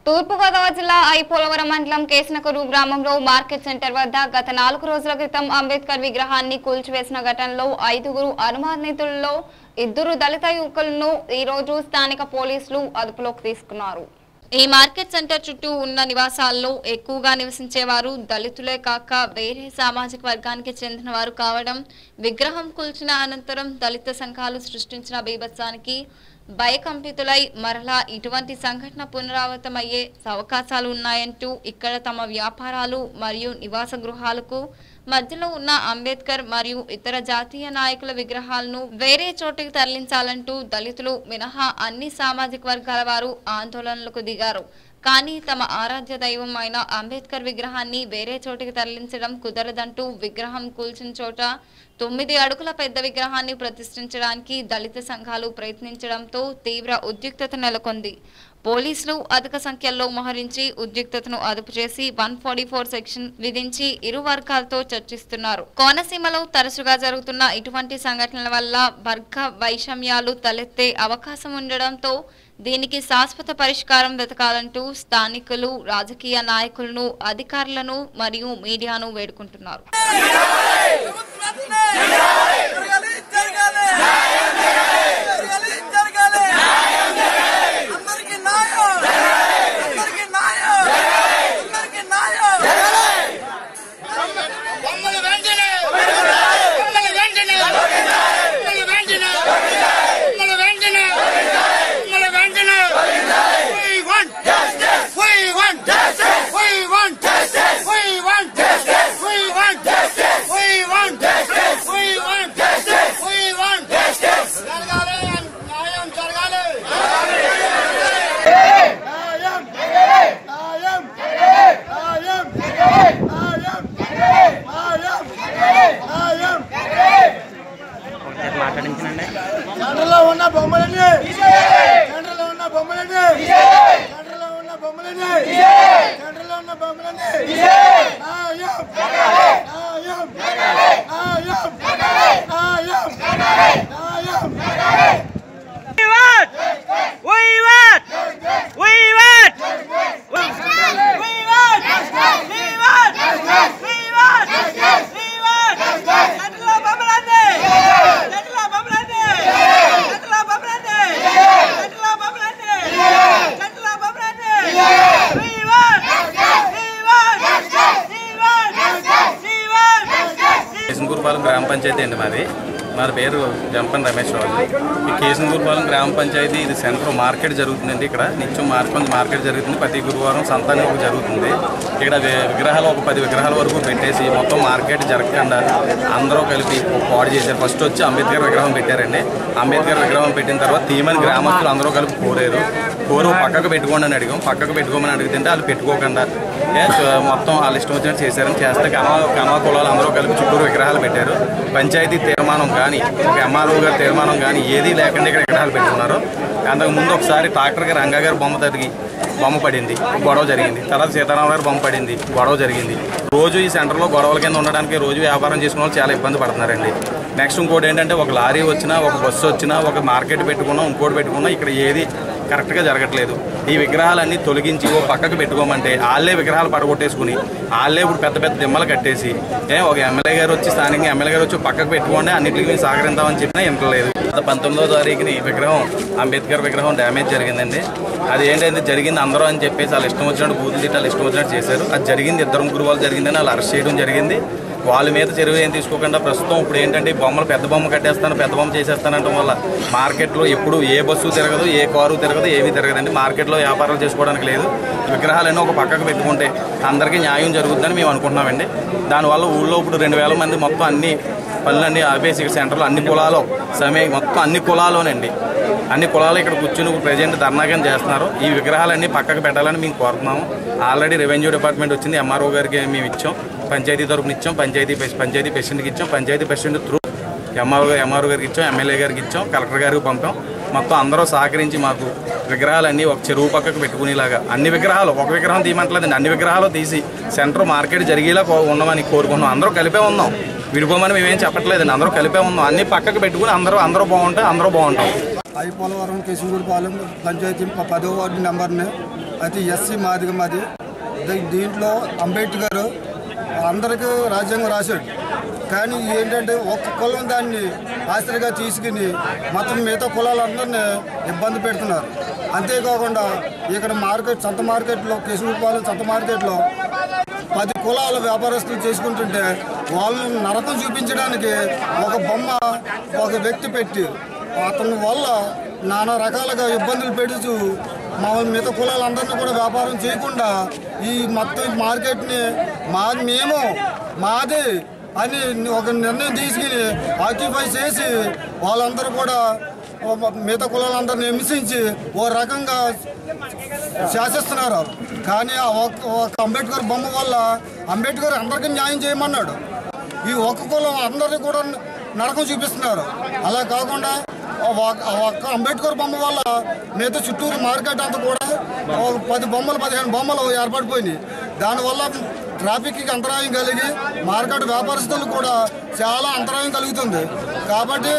తూర్పుగోదావరి జిల్లా ఐపోలవరం మండలం కేసనకూరు గ్రామంలో మార్కెట్ సెంటర్ వద్ద గత నాలుగు రోజుల క్రితం అంబేద్కర్ విగ్రహాన్ని కూల్చివేసిన ఘటనలో ఐదుగురు అనుమానితుల్లో ఇద్దరు దళిత యువకులను ఈ రోజు స్థానిక పోలీసులు అదుపులోకి తీసుకున్నారు ఈ మార్కెట్ సెంటర్ చుట్టూ ఉన్న నివాసాల్లో ఎక్కువగా నివసించేవారు దళితులే కాక వేరే సామాజిక వర్గానికి చెందిన వారు కావడం విగ్రహం కూల్చిన అనంతరం దళిత సంఘాలు సృష్టించిన బీభత్సానికి భయకంపితులై మరలా ఇటువంటి సంఘటన పునరావృతమయ్యే అవకాశాలు ఉన్నాయంటూ ఇక్కడ తమ వ్యాపారాలు మరియు నివాస గృహాలకు మధ్యలో ఉన్న అంబేద్కర్ మరియు ఇతర జాతీయ నాయకుల విగ్రహాలను వేరే చోటికి తరలించాలంటూ దళితులు మినహా అన్ని సామాజిక వర్గాల వారు ఆందోళనలకు దిగారు కానీ తమ ఆరాధ్య దైవం అయిన అంబేద్కర్ విగ్రహాన్ని వేరే చోటికి తరలించడం కుదరదంటూ విగ్రహం కూల్చిన చోట తొమ్మిది అడుగుల పెద్ద విగ్రహాన్ని ప్రతిష్ఠించడానికి దళిత సంఘాలు ప్రయత్నించడంతో తీవ్ర ఉద్రిక్తత నెలకొంది పోలీసులు అధిక సంఖ్యలో మోహరించి ఉద్రిక్తతను అదుపు చేసి వన్ ఫార్టీ ఫోర్ సెక్షన్ విధించి ఇరు వర్గాలతో చర్చిస్తున్నారు కోనసీమలో తరచుగా జరుగుతున్న ఇటువంటి సంఘటనల వల్ల వర్గ వైషమ్యాలు తలెత్తే అవకాశం ఉండడంతో దీనికి శాశ్వత పరిష్కారం వెతకాలంటూ స్థానికులు రాజకీయ నాయకులను అధికారులను మరియు మీడియాను వేడుకుంటున్నారు జరగాలి జరగాలి జరగాలి జరగాలి అందరికి న్యాయం అందరికి న్యాయం అందరికి న్యాయం బొమ్మలు వెంటనే బొమ్మలు వెంటనే బొమ్మలు వెంటనే బొమ్మలు వెంటనే బొమ్మలు వెంటనే We want justice. We want justice. We want justice. We want justice. We want justice. We want justice. We want justice. We want justice. జరగాలి న్యాయం జరగాలి న్యాయం న్యాయం న్యాయం న్యాయం న్యాయం న్యాయం సెంటర్లో ఉన్న బొమ్మలని సెంటర్లో ఉన్న బొమ్మలని సెంటర్లో ఉన్న బొమ్మలని సెంటర్లో ఉన్న బొమ్మలని న్యాయం న్యాయం న్యాయం న్యాయం న్యాయం We want! We want! We want! We want! We want! We want! We want! Settler Babalande! Settler Babalande! Settler Babalande! Settler Babalande! Settler Babalande! We want! We want! We want! We want! కేసనగూరుపాలెం గ్రామ పంచాయతీ అండి మాది మా పేరు జంపన్ రమేష్ రావు ఈ కేసనగూరుపాలెం గ్రామ పంచాయతీ ఇది centre market జరుగుతుందండి ఇక్కడ నిత్యం మార్కెట్ మార్కెట్ జరుగుతుంది ప్రతి గురువారం సంతానం ఒక జరుగుతుంది ఇక్కడ వి- విగ్రహాలు ఒక పది విగ్రహాల వరకు పెట్టేసి మొత్తం మార్కెట్ జరగకుండా అందరూ కలిపి ఒక పాడు చేశారు ఫస్ట్ వచ్చి అంబేద్కర్ విగ్రహం పెట్టారండి అంబేద్కర్ విగ్రహం పెట్టిన తర్వాత తీయమని గ్రామస్తులు అందరూ కలిపి కోరారు కోరు పక్కకు పెట్టుకోండి అని అడిగాం పక్కకు పెట్టుకోమని అడిగితే వాళ్ళు పెట్టుకోకుండా ఏ, చ- మొత్తం వాళ్ళు ఇష్టం వచ్చినట్టు చేశారని చేస్తే కనవ కనవ కులాలు అందరూ కలిపి చుట్టూరు విగ్రహాలు పెట్టారు పంచాయతీ తీర్మానం కానీ ఒక ఎంఆర్ఓ గారి తీర్మానం కానీ ఏదీ లేకుండా ఇక్కడ విగ్రహాలు పెట్టుకున్నారు అంతకు ముందు ఒకసారి ట్రాక్టర్ గారు రంగా గారి బొమ్మ తరిగి బొమ్మ పడింది గొడవ జరిగింది తర్వాత సీతారామ గారి బొమ్మ పడింది గొడవ జరిగింది రోజు ఈ సెంటర్లో గొడవల కింద ఉండడానికి రోజు వ్యాపారం చేసుకున్న వాళ్ళు చాలా ఇబ్బంది పడుతున్నారండి నెక్స్ట్ ఇంకోటి ఏంటంటే ఒక లారీ వచ్చినా ఒక బస్సు వచ్చినా ఒక మార్కెట్ పెట్టుకున్నా ఇంకోటి పెట్టుకున్నా ఇక్కడ ఏది కరెక్ట్గా జరగట్లేదు ఈ విగ్రహాలన్నీ తొలగించి ఓ పక్కకు పెట్టుకోమంటే వాళ్ళే విగ్రహాలు పడగొట్టేసుకుని వాళ్ళే ఇప్పుడు పెద్ద పెద్ద దిమ్మలు కట్టేసి ఏ ఒక ఎమ్మెల్యే గారు వచ్చి స్థానికంగా ఎమ్మెల్యే గారు వచ్చి పక్కకు పెట్టుకోండి అన్నింటికి మేము సహకరిద్దామని చెప్పినా వింటలేదు గత పంతొమ్మిదో తారీఖుని ఈ విగ్రహం అంబేద్కర్ విగ్రహం డ్యామేజ్ జరిగిందండి అది ఏంటంటే జరిగింది అందరూ అని చెప్పేసి వాళ్ళు ఇష్టం వచ్చినట్టు బూతులు తిట్టి వాళ్ళు ఇష్టం వచ్చినట్టు చేశారు అది జరిగింది ఇద్దరు ముగ్గురు వాళ్ళు జరిగిందని వాళ్ళు అరెస్ట్ చేయడం జరిగింది వాళ్ళ మీద చెరువు ఏం తీసుకోకుండా ప్రస్తుతం ఇప్పుడు ఏంటంటే ఈ బొమ్మలు పెద్ద బొమ్మ కట్టేస్తాను పెద్ద బొమ్మ చేసేస్తానంటం వల్ల మార్కెట్లో ఎప్పుడు ఏ బస్సు తిరగదు ఏ కారు తిరగదు ఏమీ తిరగదండి మార్కెట్లో వ్యాపారాలు చేసుకోవడానికి లేదు విగ్రహాలన్నీ ఒక పక్కకు పెట్టుకుంటే అందరికీ న్యాయం జరుగుతుందని మేము అనుకుంటున్నామండి దానివల్ల ఊళ్ళో ఇప్పుడు రెండు వేల మంది మొత్తం అన్ని పనులన్నీ ఆపేసి ఇక్కడ సెంటర్లో అన్ని కులాలు సమయ మొత్తం అన్ని కులాలోనండి అన్ని కులాలు ఇక్కడ కూర్చుని ప్రజెంట్ ధర్నాగం చేస్తున్నారు ఈ విగ్రహాలన్నీ పక్కకు పెట్టాలని మేము కోరుతున్నాము ఆల్రెడీ రెవెన్యూ డిపార్ట్మెంట్ వచ్చింది ఎంఆర్ఓ గారికి మేము ఇచ్చాం పంచాయతీ తరపున ఇచ్చాం పంచాయతీ ప్రెసి- పంచాయతీ ప్రెసిడెంట్కి ఇచ్చాం panchayat president through MRO MRO గారికి ఇచ్చాం ఎమ్మెల్యే గారికి ఇచ్చాం కలెక్టర్ గారికి పంపాం మొత్తం అందరూ సహకరించి మాకు విగ్రహాలన్నీ ఒక చెరువు పక్కకు పెట్టుకునేలాగా అన్ని విగ్రహాలు ఒక విగ్రహం తీయమంటలేదండి అన్ని విగ్రహాలు తీసి సెంటర్ మార్కెట్ జరిగేలా కో- ఉండమని కోరుకుంటున్నాం అందరూ కలిపే ఉన్నాం విడిపోమని మేమేం చెప్పట్లేదండి అందరూ కలిపే ఉన్నాం అన్ని పక్కకు పెట్టుకుని అందరూ అందరూ బాగుంటే అందరూ బాగుంటాం ఐపోలవరం కేసుగూడిపాలెం పంచాయతీ ప- పదో వార్డు నెంబర్ని అయితే ఎస్సీ మాదిగ మాది దీ- దీంట్లో అంబేద్కర్ అందరికీ రాజ్యాంగం రాశాడు కానీ ఏంటంటే ఒక్క కులం దాన్ని ఆశ్రయగా తీసుకుని మొత్తం మిగతా కులాలందరినీ ఇబ్బంది పెడుతున్నారు అంతేకాకుండా ఇక్కడ మార్కెట్ సంత మార్కెట్లో కిషన్పాలెం సంత మార్కెట్లో పది కులాల వ్యాపారస్తులు చేసుకుంటుంటే వాళ్ళని నరకం చూపించడానికి ఒక బొమ్మ ఒక వ్యక్తి పెట్టి అతని వల్ల నానా రకాలుగా ఇబ్బందులు పెడుతూ మా మిగతా కులాలందరినీ కూడా వ్యాపారం చేయకుండా ఈ మొత్తం మార్కెట్ని మా మేము మాది అని ఒక నిర్ణయం తీసుకుని ఆక్యుపై చేసి వాళ్ళందరూ కూడా ఓ మిగతా కులాలందరినీ హింసించి ఓ రకంగా శాసిస్తున్నారు కానీ ఆ ఒక్క ఒక అంబేద్కర్ బొమ్మ వల్ల అంబేద్కర్ అందరికీ న్యాయం చేయమన్నాడు ఈ ఒక్క కులం అందరినీ కూడా నరకం చూపిస్తున్నారు అలా కాకుండా ఆ ఒక్క ఆ ఒక్క అంబేద్కర్ బొమ్మ వల్ల మిగతా చుట్టూరు మార్కెట్ అంతా కూడా ఒక పది బొమ్మలు పదిహేను బొమ్మలు ఏర్పడిపోయినాయి దానివల్ల ట్రాఫిక్కి అంతరాయం కలిగి మార్కెట్ వ్యాపారస్తులు కూడా చాలా అంతరాయం కలుగుతుంది కాబట్టి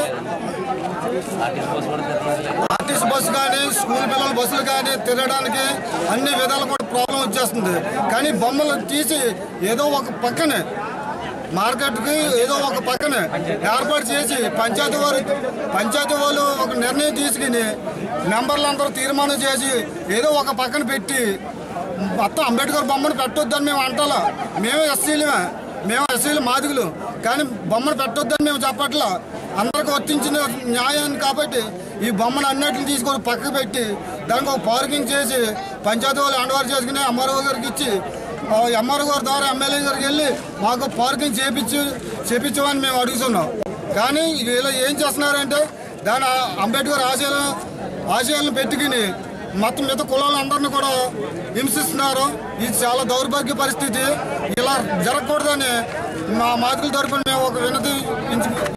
ఆర్టీసీ బస్సు కానీ స్కూల్ పిల్లల బస్సులు కానీ తిరగడానికి అన్ని విధాలు కూడా ప్రాబ్లం వచ్చేస్తుంది కానీ బొమ్మలు తీసి ఏదో ఒక పక్కనే మార్కెట్కి ఏదో ఒక పక్కనే ఏర్పాటు చేసి పంచాయతీ వారు పంచాయతీ వాళ్ళు ఒక నిర్ణయం తీసుకుని మెంబర్లు అందరూ తీర్మానం చేసి ఏదో ఒక పక్కన పెట్టి మొత్తం అంబేద్కర్ బొమ్మను పెట్టొద్దని మేము అంటాలా మేమే ఎస్సీలమే మేము ఎస్సీలు మాదిగులు కానీ బొమ్మను పెట్టొద్దని మేము చెప్పట్లా అందరికి వర్తించిన న్యాయాన్ని కాబట్టి ఈ బొమ్మను అన్నిటిని తీసుకొని పక్కకు పెట్టి దానికి ఒక పార్కింగ్ చేసి పంచాయతీ వాళ్ళు హ్యాండ్ చేసుకుని ఎంఆర్ఓ గారికి ఇచ్చి ఎంఆర్ఓ గారి ద్వారా ఎమ్మెల్యే గారికి వెళ్ళి మాకు పార్కింగ్ చేపించి చేపించమని మేము అడుగుతున్నాం కానీ వీళ్ళు ఏం చేస్తున్నారంటే దాని అంబేద్కర్ ఆశయాలను ఆశయాలను పెట్టుకుని మొత్తం మిగతా కులాలందరినీ కూడా హింసిస్తున్నారు ఇది చాలా దౌర్భాగ్య పరిస్థితి ఇలా జరగకూడదని మా మాదికల తరపున మేము ఒక వినతి